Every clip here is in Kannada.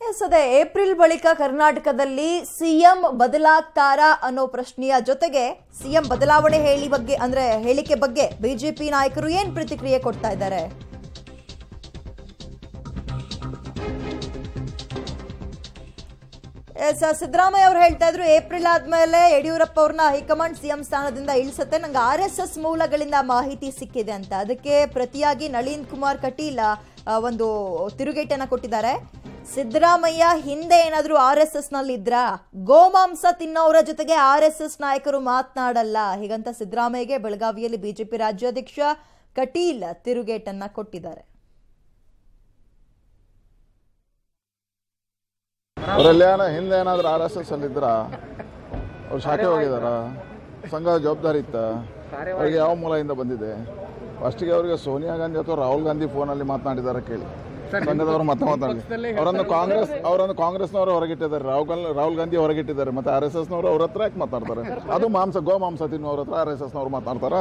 ಎಸ್ ಅದೇ ಏಪ್ರಿಲ್ ಬಳಿಕ ಕರ್ನಾಟಕದಲ್ಲಿ ಸಿಎಂ ಬದಲಾಗ್ತಾರಾ ಅನ್ನೋ ಪ್ರಶ್ನೆಯ ಜೊತೆಗೆ ಸಿಎಂ ಬದಲಾವಣೆ ಹೇಳಿ ಬಗ್ಗೆ ಅಂದ್ರೆ ಹೇಳಿಕೆ ಬಗ್ಗೆ ಬಿಜೆಪಿ ನಾಯಕರು ಏನ್ ಪ್ರತಿಕ್ರಿಯೆ ಕೊಡ್ತಾ ಇದ್ದಾರೆ ಎಸ್ ಸಿದ್ದರಾಮಯ್ಯ ಅವರು ಹೇಳ್ತಾ ಇದ್ರು ಏಪ್ರಿಲ್ ಆದ್ಮೇಲೆ ಯಡಿಯೂರಪ್ಪ ಅವ್ರನ್ನ ಹೈಕಮಾಂಡ್ ಸಿಎಂ ಸ್ಥಾನದಿಂದ ಇಳಿಸುತ್ತೆ ನಂಗೆ ಆರ್ ಎಸ್ ಎಸ್ ಮೂಲಗಳಿಂದ ಮಾಹಿತಿ ಸಿಕ್ಕಿದೆ ಅಂತ ಅದಕ್ಕೆ ಪ್ರತಿಯಾಗಿ ನಳಿನ್ ಕುಮಾರ್ ಕಟೀಲ್ ಆ, ಒಂದು ತಿರುಗೇಟನ್ನ ಕೊಟ್ಟಿದ್ದಾರೆ ಸಿದ್ದರಾಮಯ್ಯ ಹಿಂದೆ ಏನಾದ್ರೂ ಆರ್ ಎಸ್ ಎಸ್ ನಲ್ಲಿ ಇದ್ರಾ ಗೋಮಾಂಸ ತಿನ್ನೋರ ಜೊತೆಗೆ ಆರ್ ಎಸ್ ಎಸ್ ನಾಯಕರು ಮಾತನಾಡಲ್ಲ ಹೀಗಂತ ಸಿದ್ದರಾಮಯ್ಯಗೆ ಬೆಳಗಾವಿಯಲ್ಲಿ ಬಿಜೆಪಿ ರಾಜ್ಯಾಧ್ಯಕ್ಷ ಕಟೀಲ್ ತಿರುಗೇಟನ್ನ ಕೊಟ್ಟಿದ್ದಾರೆ ಅವರೆಲ್ಲ ಏನೋ ಹಿಂದೆ ಏನಾದ್ರು ಆರ್ ಎಸ್ ಎಸ್ ಅಲ್ಲಿದ್ರ ಅವ್ರು ಶಾಖೆ ಹೋಗಿದಾರ ಸಂಘ ಜವಾಬ್ದಾರಿ ಇತ್ತ ಅವ್ರಿಗೆ ಯಾವ ಮೂಲದಿಂದ ಬಂದಿದೆ ಫಸ್ಟಿಗೆ ಅವರಿಗೆ ಸೋನಿಯಾ ಗಾಂಧಿ ಅಥವಾ ರಾಹುಲ್ ಗಾಂಧಿ ಫೋನಲ್ಲಿ ಮಾತನಾಡಿದಾರ ಕೇಳಿ ಸಂಘದವರು ಮತ್ತೆ ಮಾತಾಡಿ ಅವರನ್ನು ಕಾಂಗ್ರೆಸ್ ಅವರನ್ನು ಕಾಂಗ್ರೆಸ್ನವರು ಹೊರಗಿಟ್ಟಿದ್ದಾರೆ ರಾಹುಲ್ ಗಾಂಧಿ ರಾಹುಲ್ ಗಾಂಧಿ ಹೊರಗಿಟ್ಟಿದ್ದಾರೆ ಮತ್ತೆ ಆರ್ ಎಸ್ ಎಸ್ನವರು ಅವ್ರ ಹತ್ರ ಯಾಕೆ ಮಾತಾಡ್ತಾರೆ ಅದು ಮಾಂಸ ಗೋ ಮಾಂಸ ತಿನ್ನುವವ್ರ ಹತ್ರ ಆರ್ ಎಸ್ ಎಸ್ನವ್ರು ಮಾತಾಡ್ತಾರ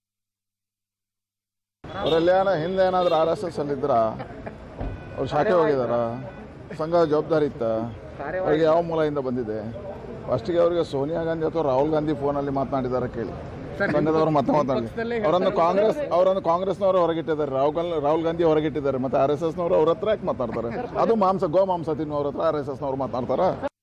ಅವರೆಲ್ಲ ಏನೋ ಹಿಂದೆ ಏನಾದ್ರು ಆರ್ ಎಸ್ ಎಸ್ ಅಲ್ಲಿದ್ರ ಅವ್ರು ಶಾಖೆ ಹೋಗಿದಾರ ಸಂಘ ಜವಾಬ್ದಾರಿ ಇತ್ತ ಅವ್ರಿಗೆ ಯಾವ ಮೂಲದಿಂದ ಬಂದಿದೆ ಫಸ್ಟಿಗೆ ಅವರಿಗೆ ಸೋನಿಯಾ ಗಾಂಧಿ ಅಥವಾ ರಾಹುಲ್ ಗಾಂಧಿ ಫೋನಲ್ಲಿ ಮಾತನಾಡಿದಾರ ಕೇಳಿ ಸಂಘದವರು ಮತ್ತೆ ಮಾತಾಡಿ ಅವರನ್ನು ಕಾಂಗ್ರೆಸ್ ಅವರನ್ನು ಕಾಂಗ್ರೆಸ್ನವರು ಹೊರಗಿಟ್ಟಿದ್ದಾರೆ ರಾಹುಲ್ ಗಾಂಧಿ ರಾಹುಲ್ ಗಾಂಧಿ ಹೊರಗಿಟ್ಟಿದ್ದಾರೆ ಮತ್ತೆ ಆರ್ ಎಸ್ ಎಸ್ನವರು ಅವ್ರ ಹತ್ರ ಯಾಕೆ ಮಾತಾಡ್ತಾರೆ ಅದು ಮಾಂಸ ಗೋ ಮಾಂಸ ತಿನ್ನುವವ್ರ ಹತ್ರ ಆರ್ ಎಸ್ ಎಸ್ನವ್ರು ಮಾತಾಡ್ತಾರ